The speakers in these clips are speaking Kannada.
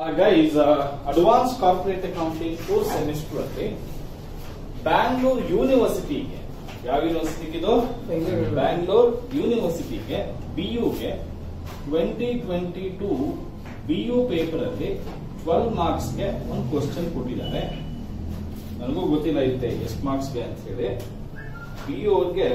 Guys advance corporate accounting course semester ಅಲ್ಲಿ ಬ್ಯಾಂಗ್ಳೂರ್ ಯೂನಿವರ್ಸಿಟಿಗೆ ಯಾವ ಯೂನಿವರ್ಸಿಟಿಗೆ ಇದು ಬೆಂಗಳೂರು. ಬ್ಯಾಂಗ್ಳೂರ್ ಯೂನಿವರ್ಸಿಟಿಗೆ ಬಿ ಯುಗೆ twenty twenty two B U paper ಅಲ್ಲಿ ಟ್ವೆಲ್ವ್ ಮಾರ್ಕ್ಸ್ಗೆ ಒಂದು ಕ್ವಶನ್ ಕೊಟ್ಟಿದ್ದಾರೆ ನನಗೂ ಗೊತ್ತಿಲ್ಲ ಇರುತ್ತೆ ಎಷ್ಟು ಮಾರ್ಕ್ಸ್ಗೆ ಅಂತ ಹೇಳಿ ಬಿ ಅವ್ರಿಗೆ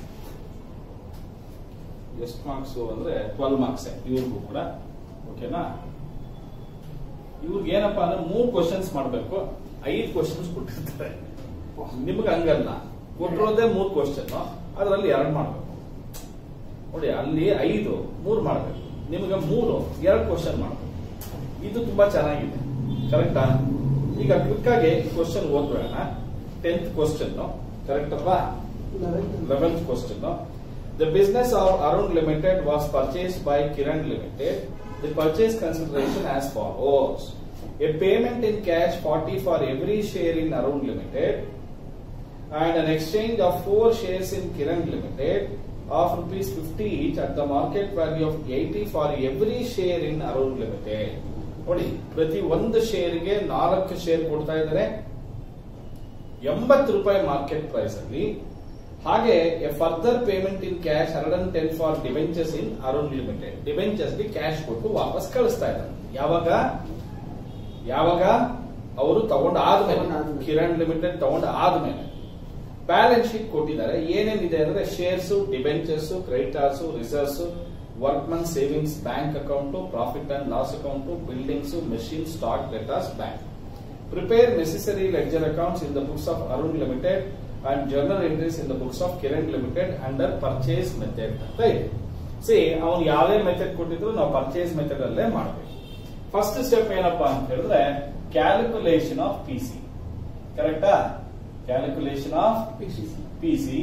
ಎಷ್ಟು ಮಾರ್ಕ್ಸ್ ಅಂದ್ರೆ ಟ್ವೆಲ್ವ್ ಮಾರ್ಕ್ಸ್ ಇವ್ರಿಗೂ ಕೂಡ ಓಕೆನಾ ಇವ್ರಿಗೆ ಏನಪ್ಪಾ ಅಂದ್ರೆ ಮೂರ್ ಕ್ವಶನ್ಸ್ ಮಾಡ್ಬೇಕು ಐದು ಕ್ವಶನ್ಸ್ ಕೊಟ್ಟಿರ್ತಾರೆ ನಿಮ್ಗೆ ಹಂಗಲ್ಲ ಕೊಟ್ಟಿರೋದೇ ಮೂರ್ ಕ್ವಶನ್ ಅದರಲ್ಲಿ ಎರಡು ಮಾಡ್ಬೇಕು ನೋಡಿ ಅಲ್ಲಿ ಐದು ಮೂರ್ ಮಾಡ್ಬೇಕು ನಿಮ್ಗೆ ಮೂರು ಎರಡು ಕ್ವಶನ್ ಮಾಡ್ಬೇಕು ಇದು ತುಂಬಾ ಚೆನ್ನಾಗಿದೆ ಕರೆಕ್ಟಾ ಈಗ ಕ್ವಿಕ್ ಆಗಿ ಕ್ವಶನ್ ಓದ್ಬೇಡ ಟೆಂತ್ ಕ್ವಶನ್ ಕರೆಕ್ಟ್ ಅಲ್ವಾ eleventh question The business of Arun Limited was purchased by Kiran Limited. The purchase consideration as follows. A payment in cash 40 for every share in Arun Limited and an exchange of 4 shares in Kiran Limited of rupees 50 each at the market value of 80 for every share in Arun Limited. ನೋಡಿ ಪ್ರತಿ ಒಂದು ಶೇರ್ಗೆ ನಾಲ್ಕು ಶೇರ್ ಕೊಡ್ತಾ ಇದ್ದಾರೆ ಎಂಬತ್ತು ರೂಪಾಯಿ ಮಾರ್ಕೆಟ್ ಪ್ರೈಸ್ ಅಲ್ಲಿ ಹಾಗೆ a further payment in cash hundred and ten for debentures in Arun limited debentures ಗೆ ಕ್ಯಾಶ್ ಕೊಟ್ಟು ವಾಪಸ್ ಕಳಿಸ್ತಾ ಇದ್ದಾರೆ ಯಾವಾಗ ಯಾವಾಗ ಅವರು ತಗೊಂಡ ಆದ್ಮೇಲೆ ತಗೊಂಡಾದ್ಮೇಲೆ. ಕಿರಣ್ ಲಿಮಿಟೆಡ್ ತಗೊಂಡ ಆದ್ಮೇಲೆ ಬ್ಯಾಲೆನ್ಸ್ ಶೀಟ್ ಕೊಟ್ಟಿದ್ದಾರೆ ಏನೇನಿದೆ ಅಂದ್ರೆ shares debentures creditors reserves workman savings bank account profit and loss account buildings machine stock debtors bank prepare necessary ledger accounts in the books of Arun limited and journal entries in the books of Kiran limited under purchase method ಅಂತ ಇದೆ ಸಿ ಅವನು ಯಾವ್ದೇ ಮೆಥಡ್ ಕೊಟ್ಟಿದ್ರು ನಾವು ಪರ್ಚೇಸ್ ಮೆಥಡ್ ಅಲ್ಲೇ ಮಾಡಬೇಕು ಫಸ್ಟ್ ಸ್ಟೆಪ್ ಏನಪ್ಪಾ ಅಂತ ಹೇಳಿದ್ರೆ ಕ್ಯಾಲ್ಕುಲೇಷನ್ ಆಫ್ ಪಿ ಸಿ ಕರೆಕ್ಟಾ ಕ್ಯಾಲ್ಕುಲೇಷನ್ ಆಫ್ ಪಿ ಸಿ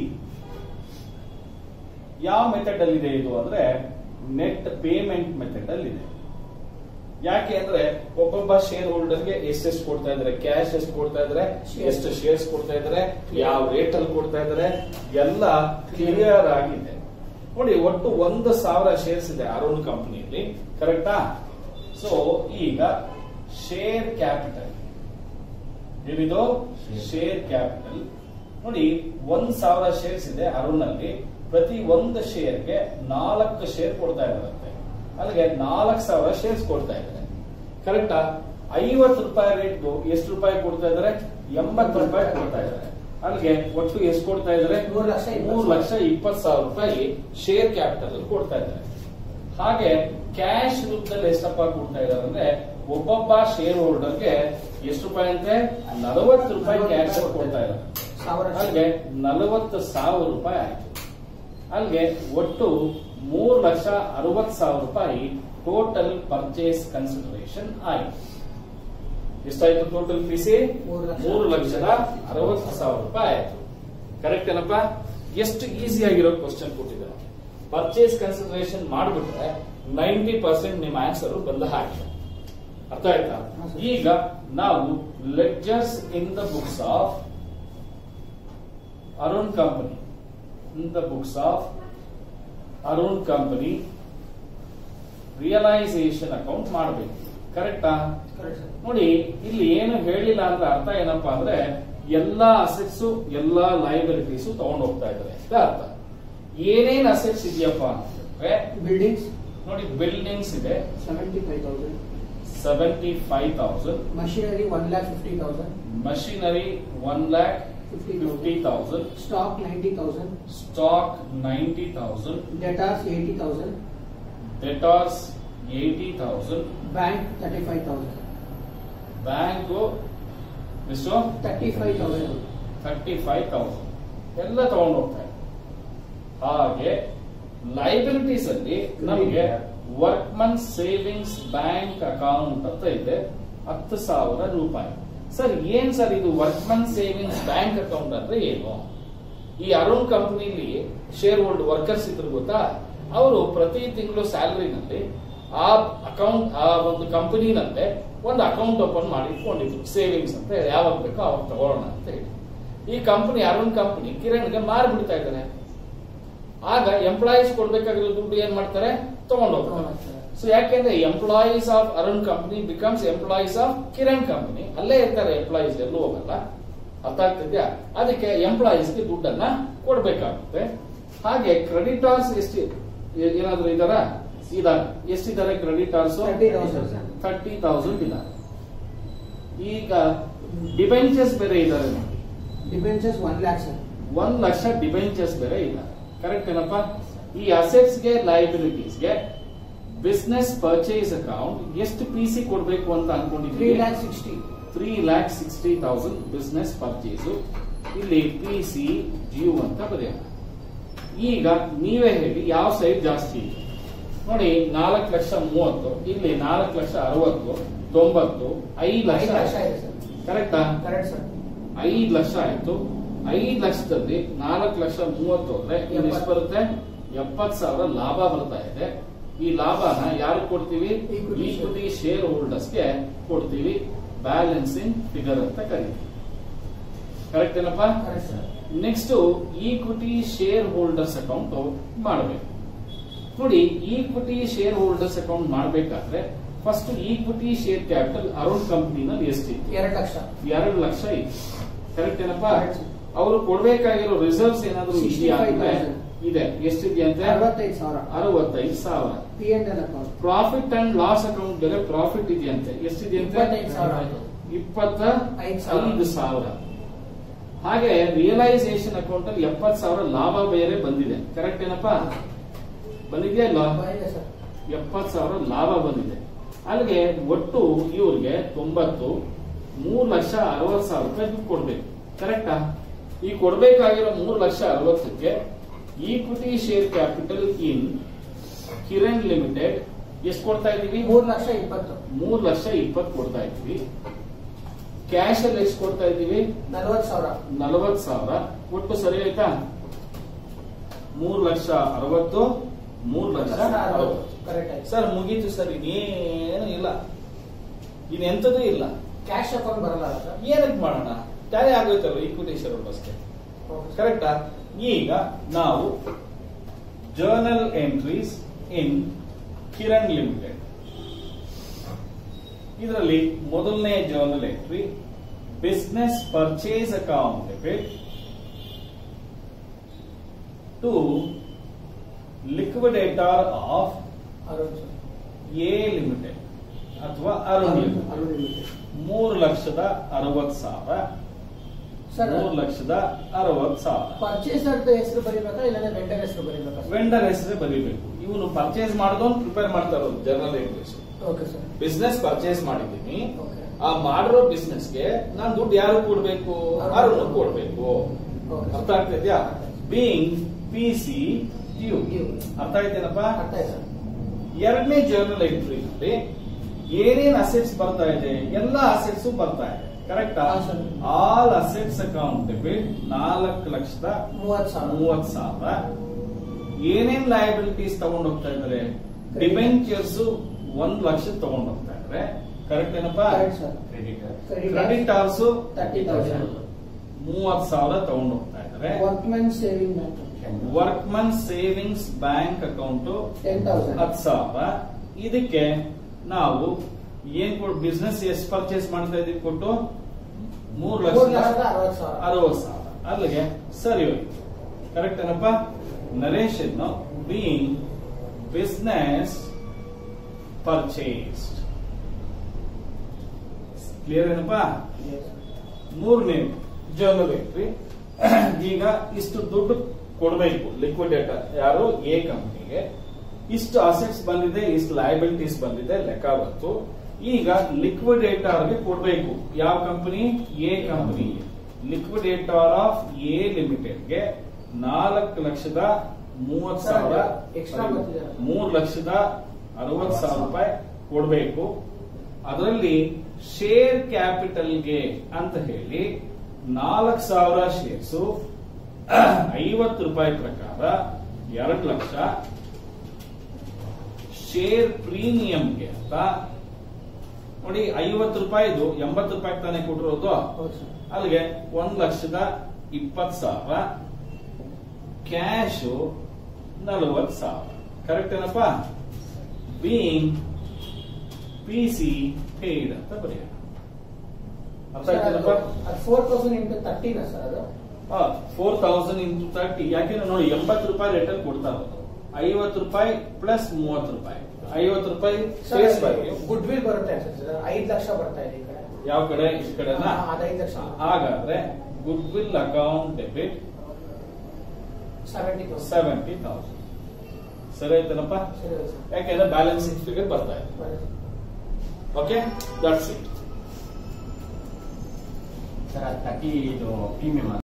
ಯಾವ ಮೆಥಡ್ ಅಲ್ಲಿ ಇದೆ ಇದು ಅಂದ್ರೆ ನೆಟ್ ಪೇಮೆಂಟ್ ಮೆಥಡ್ ಅಲ್ಲಿ ಇದೆ ಯಾಕೆ ಅಂದ್ರೆ ಒಬ್ಬೊಬ್ಬ ಶೇರ್ ಹೋಲ್ಡರ್ಗೆ ಎಷ್ಟೆಷ್ಟು ಕೊಡ್ತಾ ಇದಾರೆ ಕ್ಯಾಶ್ ಎಷ್ಟು ಕೊಡ್ತಾ ಇದಾರೆ Shares. ಎಷ್ಟು ಶೇರ್ಸ್ ಕೊಡ್ತಾ ಇದಾರೆ ಯಾವ ರೇಟ್ ಅಲ್ಲಿ ಕೊಡ್ತಾ ಇದಾರೆ ಎಲ್ಲ ಕ್ಲಿಯರ್ ಆಗಿದೆ ನೋಡಿ ಒಟ್ಟು ಒಂದು ಸಾವಿರ ಶೇರ್ಸ್ ಇದೆ ಅರುಣ್ ಕಂಪನಿಯಲ್ಲಿ ಕರೆಕ್ಟಾ ಸೊ ಈಗ ಶೇರ್ ಕ್ಯಾಪಿಟಲ್ ಏನಿದು ಶೇರ್ ಕ್ಯಾಪಿಟಲ್ ನೋಡಿ ಒಂದ್ ಸಾವಿರ ಶೇರ್ಸ್ ಇದೆ ಅರುಣ್ ಅಲ್ಲಿ ಪ್ರತಿ ಒಂದು ಶೇರ್ಗೆ ನಾಲ್ಕು ಶೇರ್ ಕೊಡ್ತಾ ಇದಾರಂತೆ ಅಲ್ಲಿಗೆ ನಾಲ್ಕು ಸಾವಿರ ಶೇರ್ಸ್ ಕೊಡ್ತಾ ಇದ್ದಾರೆ ಕರೆಕ್ಟಾ ಐವತ್ತು ರೂಪಾಯಿ ರೇಟ್ ಎಷ್ಟು ರೂಪಾಯಿ ಕೊಡ್ತಾ ಇದಾರೆ ಎಂಬತ್ತು ರೂಪಾಯಿ ಕೊಡ್ತಾ ಇದ್ದಾರೆ ಅಲ್ಲಿಗೆ ಒಟ್ಟು ಎಷ್ಟು ಕೊಡ್ತಾ ಇದಾರೆ ಮೂರು ಲಕ್ಷ ಇಪ್ಪತ್ತು ಮೂರು ಲಕ್ಷ ಇಪ್ಪತ್ತು ಸಾವಿರ ರೂಪಾಯಿ ಶೇರ್ ಕ್ಯಾಪಿಟಲ್ ಕೊಡ್ತಾ ಇದ್ದಾರೆ ಹಾಗೆ ಕ್ಯಾಶ್ ರೂಪದಲ್ಲಿ ಎಷ್ಟಪ್ಪ ಕೊಡ್ತಾ ಇದ್ದಾರೆ ಅಂದ್ರೆ ಒಬ್ಬೊಬ್ಬ ಶೇರ್ ಹೋಲ್ಡರ್ಗೆ ಎಷ್ಟು ರೂಪಾಯಿ ಅಂತೆ ನಲವತ್ತು ರೂಪಾಯಿ ಕ್ಯಾಶ್ ಕೊಡ್ತಾ ಇದ್ದಾರೆ ಸಾವಿರ ಅಲ್ಲಿಗೆ ನಲವತ್ತು ಸಾವಿರ ರೂಪಾಯಿ ಆಯ್ತು ಅಲ್ಲಿಗೆ ಒಟ್ಟು ಮೂರು ಲಕ್ಷ ಅರವತ್ತು ಸಾವಿರ ರೂಪಾಯಿ ಟೋಟಲ್ ಪರ್ಚೇಸ್ ಕನ್ಸಿಡರೇಷನ್ ಆಯ್ತು ಎಷ್ಟಾಯ್ತು ಟೋಟಲ್ ಪಿಸಿ ಮೂರು ಲಕ್ಷ. ಮೂರು ಲಕ್ಷದ ಅರವತ್ತು ಸಾವಿರ ರೂಪಾಯಿ ಆಯ್ತು ಕರೆಕ್ಟ್ ಏನಪ್ಪ ಎಷ್ಟು ಈಸಿ ಆಗಿರೋ ಕ್ವಶನ್ ಕೊಟ್ಟಿದ್ದಾರೆ ಪರ್ಚೇಸ್ ಕನ್ಸಿಡರೇಷನ್ ಮಾಡಿಬಿಟ್ರೆ ನೈಂಟಿ ಪರ್ಸೆಂಟ್ ನಿಮ್ಮ ಆನ್ಸರ್ ಬಂದ ಹಾಗೆ ಅರ್ಥ ಆಯ್ತಾ ಹಾ, ಸರ್. ಈಗ ನಾವು ledgers in the books of Arun company in the books of Arun company realisation account ಮಾಡಬೇಕು ಕರೆಕ್ಟಾ ನೋಡಿ ಇಲ್ಲಿ ಏನು ಹೇಳಿಲ್ಲ ಅಂದ್ರೆ ಅರ್ಥ ಏನಪ್ಪಾ ಅಂದ್ರೆ ಎಲ್ಲಾ ಅಸೆಟ್ಸ್ ಎಲ್ಲಾ ಲೈಬಿಲಿಟೀಸ್ ತಗೊಂಡು ಹೋಗ್ತಾ ಇದ್ದಾರೆ ಅಂತ ಅರ್ಥ ಏನೇನ್ ಅಸೆಟ್ಸ್ ಇದೆಯಪ್ಪ ಅಂದ್ರೆ ಬಿಲ್ಡಿಂಗ್ಸ್ ನೋಡಿ ಬಿಲ್ಡಿಂಗ್ಸ್ ಇದೆ seventy five thousand seventy five thousand machinery one lakh fifty thousand machinery one lakh fifty fifty thousand stock ninety thousand stock ninety thousand debtors eighty thousand debtors eighty thousand bank thirty five thousand bank ಎಷ್ಟು thirty five thousand thirty five thousand ಎಲ್ಲ ತಗೊಂಡು ಹೋಗ್ತಾ ಇದೆ ಹಾಗೆ ಲೈಬಿಲಿಟೀಸ್ ಅಲ್ಲಿ ನಮಗೆ ವರ್ಕ್ಮನ್ ಸೇವಿಂಗ್ಸ್ ಬ್ಯಾಂಕ್ ಅಕೌಂಟ್ ಅಂತ ಇದೆ ಹತ್ತು ಸಾವಿರ ರೂಪಾಯಿ ಸರ್ ಏನ್ ಸರ್ ಇದು ವರ್ಕ್ಮನ್ ಸೇವಿಂಗ್ಸ್ ಬ್ಯಾಂಕ್ ಅಕೌಂಟ್ ಅಂದ್ರೆ ಏನು ಈ ಅರುಣ್ ಕಂಪನಿಲಿ ಶೇರ್ ಹೋಲ್ಡ್ ವರ್ಕರ್ಸ್ ಇದ್ರು ಗೊತ್ತಾ ಅವರು ಪ್ರತಿ ತಿಂಗಳು ಸ್ಯಾಲರಿನಲ್ಲಿ ಆ ಅಕೌಂಟ್ ಆ ಒಂದು ಕಂಪನಿನಲ್ಲೇ ಒಂದು ಅಕೌಂಟ್ ಓಪನ್ ಮಾಡಿ ಇಟ್ಕೊಂಡಿದ್ರು ಸೇವಿಂಗ್ಸ್ ಅಂತ ಹೇಳಿ ಯಾವಾಗ ಬೇಕೋ ಅವಾಗ ತಗೊಳ್ಳೋಣ ಅಂತ ಹೇಳಿ ಈ ಕಂಪನಿ ಅರುಣ್ ಕಂಪನಿ ಕಿರಣ್ಗೆ ಮಾರ್ಬಿಡ್ತಾ ಇದ್ದಾರೆ ಆಗ ಎಂಪ್ಲಾಯೀಸ್ ಕೊಡ್ಬೇಕಾಗಿರೋ ದುಡ್ಡು ಏನ್ ಮಾಡ್ತಾರೆ ತಗೊಂಡು ಹೋಗ್ತಾರೆ ಸೊ ಯಾಕೆಂದ್ರೆ employees of Arun company becomes employees of Kiran company ಅಲ್ಲೇ ಇರ್ತಾರೆ ಎಂಪ್ಲಾಯೀಸ್ ಎಲ್ಲೂ ಹೋಗಲ್ಲ ಅರ್ಥ ಆಗ್ತಿದ್ಯಾ ಅದಕ್ಕೆ ಎಂಪ್ಲಾಯೀಸ್ಗೆ ದುಡ್ಡನ್ನ ಕೊಡ್ಬೇಕಾಗುತ್ತೆ ಹಾಗೆ ಕ್ರೆಡಿಟಾರ್ಸ್ ಎಷ್ಟು ಏ- ಏನಾದ್ರು ಇದಾರ ಇದಾರೆ ಎಷ್ಟಿದ್ದಾರೆ ಕ್ರೆಡಿಟಾರ್ಸ್ 30,000. ಥರ್ಟಿ ತೌಸಂಡ್ ಇದ್ದಾರೆ ಈಗ ಡಿಬೆಂಚರ್ಸ್ ಬೇರೆ ಇದ್ದಾರೆ ನೋಡಿ ಡಿಬೆಂಚರ್ಸ್ ಒನ್ ಲ್ಯಾಕ್ ಸರ್ ಒಂದ್ ಲಕ್ಷ ಡಿಬೆಂಚರ್ಸ್ ಬೇರೆ ಇದ್ದಾರೆ ಕರೆಕ್ಟ್ ಏನಪ್ಪ ಈ ಅಸೆಟ್ಸ್ ಗೆ ಲಯಬಿಲಿಟೀಸ್ ಗೆ ಬಿಸ್ನೆಸ್ ಪರ್ಚೇಸ್ ಅಕೌಂಟ್ ಎಷ್ಟು ಪಿ ಸಿ ಕೊಡ್ಬೇಕು ಅಂತ ತ್ರೀ ಅನ್ಕೊಂಡಿದ್ವಿ lakh sixty three lakh sixty thousand business purchase ಇಲ್ಲಿ ಪಿ ಸಿ ಜಿಯು ಅಂತ ಬರೆಯೋಣ ಈಗ ನೀವೇ ಹೇಳಿ ಯಾವ ಸೈಡ್ ಜಾಸ್ತಿ ಇದೆ ನೋಡಿ ನಾಲ್ಕು ಲಕ್ಷ ಮೂವತ್ತು ಇಲ್ಲಿ ನಾಲ್ಕು ಲಕ್ಷ ಅರವತ್ತು ತೊಂಬತ್ತು ಐದು ಲಕ್ಷ ಐದು ಲಕ್ಷ ಇದೆ ಸರ್ ಕರೆಕ್ಟಾ ಕರೆಕ್ಟ್ ಸರ್ ಐದು ಲಕ್ಷ ಆಯ್ತು ಐದು ಲಕ್ಷದಲ್ಲಿ ನಾಲ್ಕು ಲಕ್ಷ ಮೂವತ್ತು ಅಂದ್ರೆ ಇನ್ನು ಎಷ್ಟು ಬರುತ್ತೆ ಎಪ್ಪತ್ ಸಾವಿರ ಲಾಭ ಬರ್ತಾ ಇದೆ ಈ ಲಾಭನ ಯಾರು ಕೊಡ್ತೀವಿ Equity share. ಈಕ್ವಿಟಿ ಶೇರ್ ಹೋಲ್ಡರ್ಸ್ಗೆ ಕೊಡ್ತೀವಿ ಬ್ಯಾಲೆನ್ಸಿಂಗ್ ಫಿಗರ್ ಅಂತ ಕರೀತೀವಿ ಕರೆಕ್ಟ್ ಏನಪ್ಪಾ correct sir next equity share holders account ಮಾಡಬೇಕು ನೋಡಿ ಈಕ್ವಿಟಿ ಶೇರ್ ಹೋಲ್ಡರ್ಸ್ ಅಕೌಂಟ್ ಮಾಡಬೇಕಾದ್ರೆ first equity share capital Arun ಕಂಪನಿನಲ್ಲಿ ಎಷ್ಟಿತ್ತು ಎರಡು ಲಕ್ಷ ಎರಡು ಲಕ್ಷ ಇತ್ತು ಕರೆಕ್ಟ್ ಏನಪ್ಪಾ Correct, sir. ಅವರು ಕೊಡ್ಬೇಕಾಗಿರೋ ರಿಸರ್ವ್ಸ್ ಏನಾದ್ರು ಇದೆಯಾ ಅಂದ್ರೆ 65,000. ಇದೆ ಎಷ್ಟಿದೆಯಂತೆ ಅರವತ್ತೈದು ಸಾವಿರ ಅರವತ್ತೈದು ಸಾವಿರ P and L account profit and loss account ಬೇರೆ ಪ್ರಾಫಿಟ್ ಇದೆಯಂತೆ ಎಷ್ಟಿದೆಯಂತೆ ಇಪ್ಪತ್ತೈದು ಸಾವಿರ. ಇಪ್ಪತ್ತ ಐದು ಸಾವಿರ. ಐದು ಸಾವಿರ ಹಾಗೆ ರಿಯಲೈಸೇಷನ್ ಅಕೌಂಟ್ ಅಲ್ಲಿ ಎಪ್ಪತ್ ಸಾವಿರ ಲಾಭ ಬೇರೆ ಬಂದಿದೆ ಕರೆಕ್ಟ್ ಏನಪ್ಪಾ ಬಂದಿದೆಯಾ ಇಲ್ವಾ ಬಂದಿದೆ ಸರ್ ಎಪ್ಪತ್ ಸಾವಿರ ಲಾಭ ಬಂದಿದೆ ಅಲ್ಲಿಗೆ ಒಟ್ಟು ಇವ್ರಿಗೆ ತೊಂಬತ್ತು ಮೂರ್ ಲಕ್ಷ ಅರವತ್ ಸಾವಿರ ರೂಪಾಯಿ ದುಡ್ಡು ಕೊಡ್ಬೇಕು ಕರೆಕ್ಟಾ ಈ ಕೊಡ್ಬೇಕಾಗಿರೋ ಮೂರ್ ಲಕ್ಷ ಅರವತ್ತಕ್ಕೆ equity share capital in Kiran limited ಎಷ್ಟು ಕೊಡ್ತಾ ಇದೀವಿ ಮೂರು ಲಕ್ಷ ಇಪ್ಪತ್ತು ಮೂರ್ ಲಕ್ಷ ಇಪ್ಪತ್ತು ಕೊಡ್ತಾ ಇದೀವಿ ಕ್ಯಾಶ್ ಅಲ್ಲಿ ಎಷ್ಟು ಕೊಡ್ತಾ ಇದೀವಿ ನಲವತ್ತು ಸಾವಿರ ನಲವತ್ ಸಾವಿರ ಒಟ್ಟು ಸರಿ ಆಯ್ತಾ ಮೂರ್ ಲಕ್ಷ ಅರವತ್ತು ಮೂರ್ ಲಕ್ಷ ಅರವತ್ತು ಕರೆಕ್ಟ್ ಆಯ್ತು ಸರ್ ಮುಗೀತು ಸರ್ ಇನ್ನೇನು ಇಲ್ಲ ಇನ್ನೆಂಥದ್ದು ಇಲ್ಲ ಕ್ಯಾಶ್ ಅಕೌಂಟ್ ಬರಲ್ಲ ಅಲ್ಲ ಸರ್ ಏನಕ್ಕೆ ಮಾಡೋಣ ಟ್ಯಾಲಿ ಆಗೋಯ್ತಲ್ಲ ಈಕ್ವಿಟಿ ಶೇರ್ ಹೋಲ್ಡರ್ಸ್ಗೆ ಕರೆಕ್ಟಾ ಈಗ ನಾವು journal entries in Kiran limited ಇದರಲ್ಲಿ ಮೊದಲನೇ journal entry business purchase account debit to liquidator of Arun sir A limited ಅಥವಾ ಅರುಣ್ ಲಿಮಿಟೆಡ್ ಅರುಣ್ ಲಿಮಿಟೆಡ್ ಮೂರು ಲಕ್ಷದ ಅರವತ್ ಸಾವಿರ ಸರ್ ಮೂರು ಲಕ್ಷದ ಅರವತ್ ಸಾವಿರ ಪರ್ಚೇಸರ್ ಹೆಸರು ಬರೀಬೇಕಾ ಇಲ್ಲಾಂದ್ರೆ ವೆಂಡರ್ ಹೆಸರು ಬರೀಬೇಕಾ ಸರ್ ವೆಂಡರ್ ಹೆಸರೇ ಬರೀಬೇಕು ಇವನು ಪರ್ಚೇಸ್ ಮಾಡಿದವನು ಪ್ರಿಪೇರ್ ಮಾಡ್ತಾ ಇರೋದು general entries okay sir business purchase ಮಾಡಿದ್ದೀನಿ ಓಕೆ ಆ ಮಾಡಿರೋ ಬಿಸ್ನೆಸ್ಗೆ ನಾನು ದುಡ್ಡು ಯಾರು ಕೊಡ್ಬೇಕು ಅರುಣ್ ಕೊಡ್ಬೇಕು ಓಕೆ ಅರ್ಥ ಆಗ್ತಾ ಇದೆಯಾ being P C due Due. ಅರ್ಥ ಆಯ್ತೇನಪ್ಪ ಅರ್ಥ ಆಯ್ತು ಸರ್ ಎರಡನೇ ಜರ್ನಲ್ ಎಂಟ್ರಿನಲ್ಲಿ ಏನೇನ್ ಅಸೆಟ್ಸ್ ಬರ್ತಾ ಇದೆ ಎಲ್ಲ ಅಸೆಟ್ಸ್ ಬರ್ತಾ ಇದೆ ಕರೆಕ್ಟಾ ಹಾ, sir. All assets account debit ನಾಲ್ಕು ಲಕ್ಷದ ಮೂವತ್ತು ಸಾವಿರ ಮೂವತ್ ಸಾವಿರ ಏನೇನ್ ಲಯಬಿಲಿಟೀಸ್ ತಗೊಂಡ್ ಹೋಗ್ತಾ ಇದಾರೆ ಡಿಬೆಂಚರ್ಸ್ ಒಂದ್ ಲಕ್ಷ ತಗೊಂಡ್ ಹೋಗ್ತಾ ಇದಾರೆ ಕರೆಕ್ಟ್ ಏನಪ್ಪಾ Correct, sir. Credit. Creditors thirty thousand ಮೂವತ್ ಸಾವಿರ ತಗೊಂಡ್ ಹೋಗ್ತಾ ಇದಾರೆ workmen saving bank workman savings bank account ten thousand ಹತ್ತು ಸಾವಿರ ಇದಕ್ಕೆ ನಾವು ಏನ್ ಕೊಡ್ ಬಿಸ್ನೆಸ್ ಎಷ್ಟು ಪರ್ಚೇಸ್ ಮಾಡ್ತಾ ಇದೀವಿ ಕೊಟ್ಟು ಮೂರು ಮೂರು ಲಕ್ಷದ ಲಕ್ಷದ ಅರವತ್ತು ಸಾವಿರ ಅರವತ್ತು ಸಾವಿರ ಅಲ್ಲಿಗೆ ಸರಿ ಹೋಯ್ತು ಕರೆಕ್ಟ್ ಏನಪ್ಪ narration being business purchased clear ಏನಪ್ಪ ಮೂರನೇ ಜರ್ನಲ್ ಎಂಟ್ರಿ ಈಗ ಇಷ್ಟು ದುಡ್ಡು ಕೊಡಬೇಕು ಲಿಕ್ವಿಡೇಟರ್ ಯಾರು ಎ ಕಂಪನಿಗೆ ಇಷ್ಟು ಅಸೆಟ್ಸ್ ಬಂದಿದೆ ಇಷ್ಟು ಲಯಬಿಲಿಟೀಸ್ ಬಂದಿದೆ ಲೆಕ್ಕ ಬಂತು ಈಗ ಲಿಕ್ವಿಡೇಟರ್ಗೆ ಕೊಡಬೇಕು ಯಾವ ಕಂಪನಿ ಎ ಕಂಪನಿಗೆ ಲಿಕ್ವಿಡೇಟರ್ ಆಫ್ ಎ ಲಿಮಿಟೆಡ್ಗೆ ನಾಲ್ಕು ಲಕ್ಷದ ಮೂವತ್ ಸಾವಿರ Extra ಬರ್ತಿದೆ. ಮೂರು ಲಕ್ಷದ ಅರವತ್ ಸಾವಿರ ರೂಪಾಯಿ ಕೊಡಬೇಕು ಅದರಲ್ಲಿ ಶೇರ್ ಕ್ಯಾಪಿಟಲ್ಗೆ ಅಂತ ಹೇಳಿ ನಾಲ್ಕು ಸಾವಿರ ಶೇರ್ಸು ಐವತ್ತು ರೂಪಾಯಿ ಪ್ರಕಾರ ಎರಡು ಲಕ್ಷ ಶೇರ್ ಪ್ರೀಮಿಯಂಗೆ ಅಂತ ನೋಡಿ ಐವತ್ತು ರೂಪಾಯಿದು ಎಂಬತ್ತು ರೂಪಾಯಿ ತಾನೇ ಕೊಟ್ಟಿರೋದು ಹೌದು ಸರ್ ಅಲ್ಲಿಗೆ ಒಂದ್ ಲಕ್ಷದ ಇಪ್ಪತ್ತು ಸಾವಿರ ಕ್ಯಾಶು ನಲವತ್ತು ಸಾವಿರ ಕರೆಕ್ಟ್ ಏನಪ್ಪ ಬೀಯಿಂಗ್ ಪಿ ಸಿ ಪೇಯ್ಡ್ ಅಂತ ಬರೆಯೋಣ ಅರ್ಥ ಆಯ್ತೇನಪ್ಪ ಅದು ಫೋರ್ ತೌಸಂಡ್ ಇಂಟು ತರ್ಟಿನ ಸರ್ ಅದು ಫೋರ್ ತೌಸಂಡ್ ಇಂಟು ತರ್ಟಿ ಯಾಕೆಂದ್ರೆ ನೋಡಿ ಎಂಬತ್ತು ರೂಪಾಯಿ ರೇಟಲ್ಲಿ ಕೊಡ್ತಾ ಇರೋದು ಐವತ್ತು ರೂಪಾಯಿ ಪ್ಲಸ್ ಮೂವತ್ತು ರೂಪಾಯಿ ಐವತ್ತು ರೂಪಾಯಿ ಫೇಸ್ ವ್ಯಾಲ್ಯೂ ಗುಡ್ ವಿಲ್ ಬರುತ್ತೆ ಅನ್ಸುತ್ತೆ ಐದು ಲಕ್ಷ ಬರ್ತಾ ಇದೆ ಈ ಕಡೆ ಯಾವ ಕಡೆ ಈ ಕಡೆನಾ ಹಾ, ಅದು ಐದು ಲಕ್ಷ ಹಾಗಾದ್ರೆ goodwill account debit seventy thousand seventy thousand ಸರಿ ಆಯ್ತೇನಪ್ಪ ಸರಿ ಸರ್ ಯಾಕೆಂದ್ರೆ ಬ್ಯಾಲೆನ್ಸ್ ಫಿಗರ್ ಬರ್ತಾ ಇದೆ ಬರುತ್ತೆ. ಓಕೆ ದಟ್ಸ್ ಇಟ್ ಸರ್ ಅದು ತರ್ಟಿ ಇದು ಪ್ರೀಮಿಯಂ